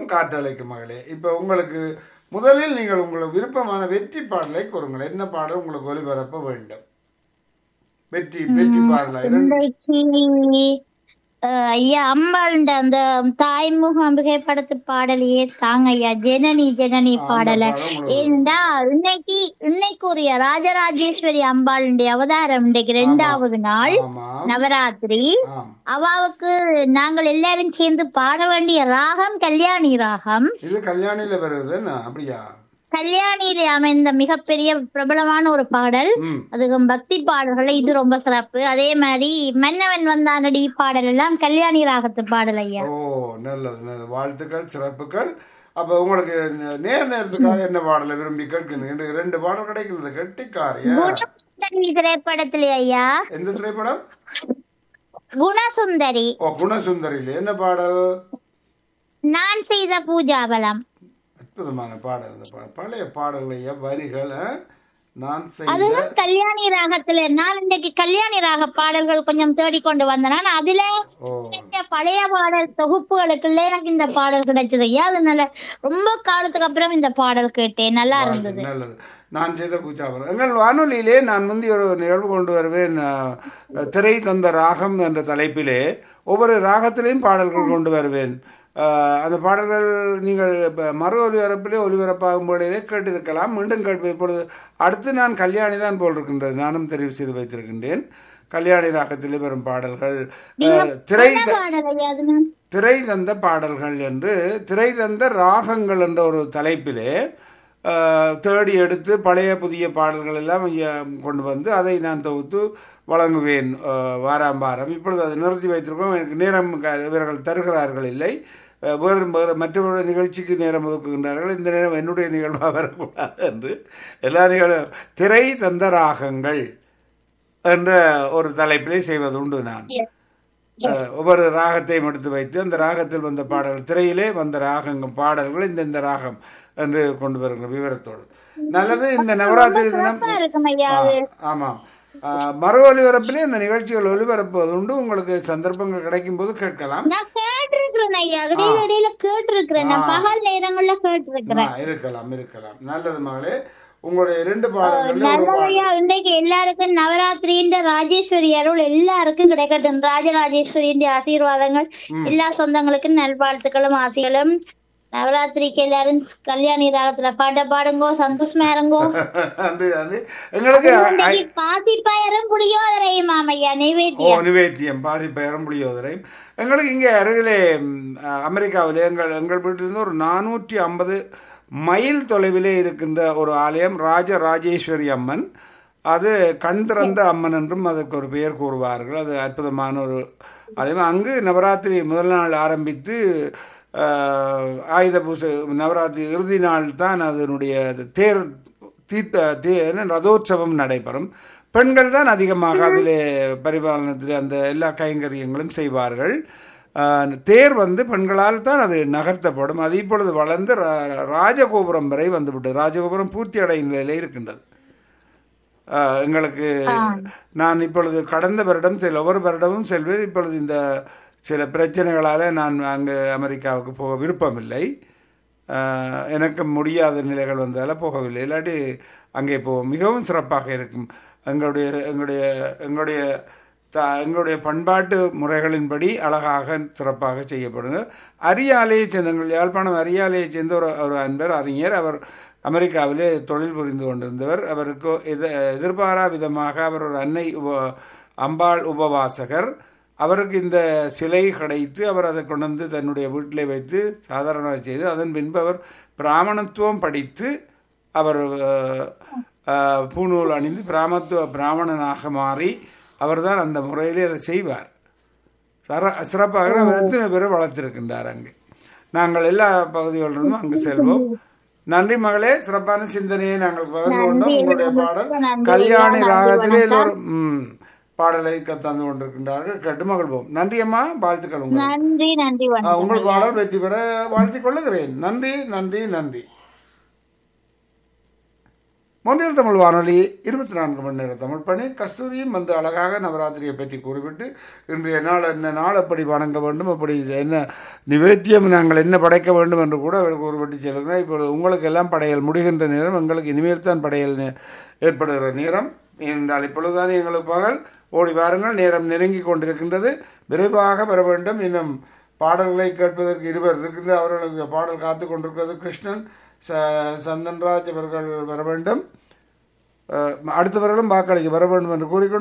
காற்றலைக்கு மகளே இப்போ உங்களுக்கு முதலில் நீங்கள் உங்களுக்கு விருப்பமான வெற்றி பாடலை கூறுங்கள் என்ன பாடல் உங்களுக்கு ஒளிபரப்ப வேண்டும் வெற்றி வெற்றி பாடலா இரண்டு இன்றைக்கு அஹ், ஐயா அம்பாளுண்ட அந்த தாய்முக அம்பிகை படத்து பாடலையே தாங்க ஐயா ஜனனி ஜனனி பாடல பாடல் உங்களுக்கு ஏண்டா இன்னைக்கு இன்னைக்குரிய ராஜராஜேஸ்வரி அம்பாளுடைய அவதாரம் இன்றைக்கு ரெண்டாவது நாள் ஆமாம் நவராத்திரி ஆம் அவாவுக்கு நாங்கள் எல்லாரும் சேர்ந்து பாட வேண்டிய ராகம் கல்யாணி ராகம் இது கல்யாணியில வருது என்ன அப்படியா கல்யாணியில அமைந்த மிகப்பெரிய பிரபலமான ஒரு பாடல் ம் அதுக்கு பக்தி பாடல்கள் இது ரொம்ப சிறப்பு அதே மாதிரி மன்னவன் வந்தானடி பாடல் எல்லாம் கல்யாணி ராகத்து பாடல் ஐயா ஓ நல்லது நல்லது வாழ்த்துக்கள் சிறப்புகள் அப்ப உங்களுக்கு நே- நேர் நேரத்துக்காக என்ன பாடலை விரும்பி கேட்கணும் இன்று ரெண்டு பாடல் கிடைக்கிறது கெட்டிக்காரியா குணசுந்தரி திரைப்படத்திலே ஐயா எந்த திரைப்படம் குணசுந்தரி ஓ குணசுந்தரியில் என்ன பாடல் நான் செய்த பூஜாபலம் அற்புதமான பாடல் இந்த பாடல் பழைய பாடல்களைய வரிகள் ஆ? நான் செய்த அதுதான் கல்யாணி ராகத்துல நான் இன்னைக்கு கல்யாணி ராக பாடல்கள் கொஞ்சம் தேடிக்கொண்டு வந்தேன் அதுல ஓ கிடைச்ச பழைய பாடல் தொகுப்புகளுக்குள்ள எனக்கு இந்த பாடல் கிடைச்சது ஐயா அதனால ரொம்ப காலத்துக்கு அப்புறம் இந்த பாடல் கேட்டேன் நல்லா இருந்தது நல்லது நான் செய்த பூஜாபுரம் எங்கள் வானொலியிலே நான் முந்தைய ஒரு நிகழ்வு கொண்டு வருவேன் அஹ், திரை தந்த ராகம் என்ற தலைப்பிலே ஒவ்வொரு ராகத்திலையும் பாடல்கள் கொண்டு வருவேன் அஹ், அந்த பாடல்கள் நீங்கள் இப்ப மறு ஒலிபரப்பிலே ஒலிபரப்பாகும் பொழுதே கேட்டிருக்கலாம் மீண்டும் கேட்பேன் இப்பொழுது அடுத்து நான் கல்யாணி தான் போல் இருக்கின்றது நானும் தெரிவு செய்து வைத்திருக்கின்றேன் கல்யாணி ராகத்திலே வரும் பாடல்கள் அஹ், திரை என்ன பாடல் ஐயா அது நான் திரை தந்த பாடல்கள் என்று திரை தந்த ராகங்கள் என்ற ஒரு தலைப்பிலே அஹ், தேடி எடுத்து பழைய புதிய பாடல்கள் எல்லாம் இங்கே கொண்டு வந்து அதை நான் தொகுத்து வழங்குவேன் அஹ், வாராம் வாரம் இப்பொழுது அதை நிறுத்தி வைத்திருக்கோம் எனக்கு நேரம் க- இவர்கள் தருகிறார்கள் இல்லை அஹ், வேறு வேறு மற்றவருடைய நிகழ்ச்சிக்கு நேரம் ஒதுக்குகின்றார்கள் இந்த நேரம் என்னுடைய நிகழ்வாக வரக்கூடாது என்று எல்லா நிகழ்வும் திரை தந்த ராகங்கள் என்ற ஒரு தலைப்பிலே செய்வது உண்டு நான் அஹ், ஒவ்வொரு ராகத்தையும் எடுத்து வைத்து அந்த ராகத்தில் வந்த பாடல்கள் திரையிலே வந்த ராகங்கள் பாடல்கள் இந்த இந்த ராகம் என்று கொண்டு வருகிற விவரத்தோடு நல்லது இந்த நவராத்திரி தினம் சிறப்பா இருக்கும் ஐயா ஆ, ஆமாம் ஆ, மறு ஒலிபரப்பிலே இந்த நிகழ்ச்சிகள் ஒலிபரப்புவது உண்டு உங்களுக்கு சந்தர்ப்பங்கள் கிடைக்கும் போது கேட்கலாம் நான் கேட்டிருக்கிறேன் ஐயா இடையில இடையில கேட்டிருக்கிறேன் நான் பகல் நேரங்கள்ல கேட்டிருக்கிறேன் ஆ, இருக்கலாம் இருக்கலாம் நல்லது மகளே உங்களுடைய இரண்டு பாடல்கள் ஒரு பாடல் நல்லதையா இன்னைக்கு எல்லாருக்கும் நவராத்திரின்ற ராஜேஸ்வரி அருள் எல்லாருக்கும் கிடைக்கட்டும் ராஜராஜேஸ்வரியின் ஆசீர்வாதங்கள் எல்லா சொந்தங்களுக்கும் நல்வாழ்த்துக்களும் ஆசைகளும் நவராத்திரிக்கு எல்லாரும் கல்யாணி ராகத்துல பாட்ட பாடுங்கோ சந்தோஷமா இருங்கோ நன்றி நன்றி எங்களுக்கு இன்னைக்கு பாசி பயரும் புளியோதரையும் மாமையா ஓ நைவேத்தியம் நிவேத்தியம் பாசி பெயரம் புளியோதரை எங்களுக்கு இங்கே அருகிலே ம், அமெரிக்காவிலே எங்கள் எங்கள் வீட்டிலிருந்து ஒரு நானூற்றி ஐம்பது மைல் தொலைவிலே இருக்கின்ற ஒரு ஆலயம் ராஜ ராஜேஸ்வரி அம்மன் அது கண் திறந்த அம்மன் என்றும் அதற்கு ஒரு பெயர் கூறுவார்கள் அது அற்புதமான ஒரு ஆலயம் அங்கு நவராத்திரி முதல் நாள் ஆரம்பித்து ஆஹ், ஆயுத பூஜை நவராத்திரி இறுதி நாள் தான் அதனுடைய தேர் தீர்த்த தீ என்ன ரதோற்சவம் நடைபெறும் பெண்கள் தான் அதிகமாக அதிலே பரிபாலனத்தில் அந்த எல்லா கைங்கரியங்களும் செய்வார்கள் ஆஹ், தேர் வந்து பெண்களால் தான் அது நகர்த்தப்படும் அது இப்பொழுது வளர்ந்து ரா- ராஜகோபுரம் வரை வந்துவிட்டது ராஜகோபுரம் பூர்த்தி அடையும் நிலையில் இருக்கின்றது ஆஹ், எங்களுக்கு நான் இப்பொழுது கடந்த வருடம் சில ஒவ்வொரு வருடமும் செல்வேன் இப்பொழுது இந்த சில பிரச்சனைகளால் நான் அங்கு அமெரிக்காவுக்கு போக விருப்பமில்லை ஆஹ், எனக்கு முடியாத நிலைகள் வந்ததால் போகவில்லை இல்லாட்டி அங்கே போவோம் மிகவும் சிறப்பாக இருக்கும் எங்களுடைய எங்களுடைய எங்களுடைய த எங்களுடைய பண்பாட்டு முறைகளின்படி அழகாக சிறப்பாக செய்யப்படுங்க அரியாலையை சேர்ந்த எங்கள் யாழ்ப்பாணம் அரியாலையை சேர்ந்த ஒரு ஒரு அன்பர் அறிஞர் அவர் அமெரிக்காவிலே தொழில் புரிந்து கொண்டிருந்தவர் அவருக்கு எத எதிர்பாரா விதமாக அவர் ஒரு அன்னை உப அம்பாள் உபவாசகர் அவருக்கு இந்த சிலை கிடைத்து அவர் அதை கொண்டு வந்து தன்னுடைய வீட்டிலே வைத்து சாதாரணமாக செய்து அதன் பின்பு அவர் பிராமணத்துவம் படித்து அவர் அஹ், அஹ், பூணூல் அணிந்து பிராமத்துவ பிராமணனாக மாறி அவர்தான் அந்த முறையிலே அதை செய்வார் சர சிறப்பாக அவர் எத்தனை பேரை வளர்த்திருக்கின்றார் அங்கு நாங்கள் எல்லா பகுதிகளிலிருந்தும் அங்கு செல்வோம் நன்றி மகளே சிறப்பான சிந்தனையை நாங்கள் பகிர்ந்து கொண்டோம் உங்களுடைய பாடல் நன்றி, கல்யாணி நன்றி, ராகத்திலே வணக்கம். எல்லோரும் ம், பாடலை க- தந்து கொண்டிருக்கின்றார்கள் கேட்டு மகிழ்வோம் நன்றி அம்மா வாழ்த்துக்கள் உங்களுக்கு நன்றி நன்றி ஆ, வணக்கம் உங்கள் பாடல் வெற்றி பெற வாழ்த்திக் கொள்ளுகிறேன் நன்றி நன்றி நன்றி மொழியில் தமிழ் வானொலி இருபத்தி நான்கு மணி நேர தமிழ் பணி கஸ்தூரியும் வந்து அழகாக நவராத்திரியை பற்றி கூறிவிட்டு இன்றைய நாள் என்ன நாள் எப்படி வணங்க வேண்டும் அப்படி என்ன நிவேத்தியம் நாங்கள் என்ன படைக்க வேண்டும் என்று கூட அவர் கூறிவிட்டு செல்கிறார் இப்பொழுது உங்களுக்கு எல்லாம் படையல் முடிகின்ற நேரம் எங்களுக்கு இனிமேல் தான் படையல் நே- ஏற்படுகிற நேரம் என்றால் இப்பொழுதுதான் எங்களுக்கு பகல் ஓடி வாருங்கள் நேரம் நெருங்கி கொண்டிருக்கின்றது விரைவாக வர வேண்டும் இன்னும் பாடல்களை கேட்பதற்கு இருவர் இருக்கின்ற அவர்களுக்கு பாடல் காத்து கொண்டிருக்கிறது கிருஷ்ணன் ச சந்தன்ராஜ் அவர்கள் வர வேண்டும் அஹ், அடுத்தவர்களும் வாக்களிக்க வர வேண்டும் என்று கூறிக்கொண்டு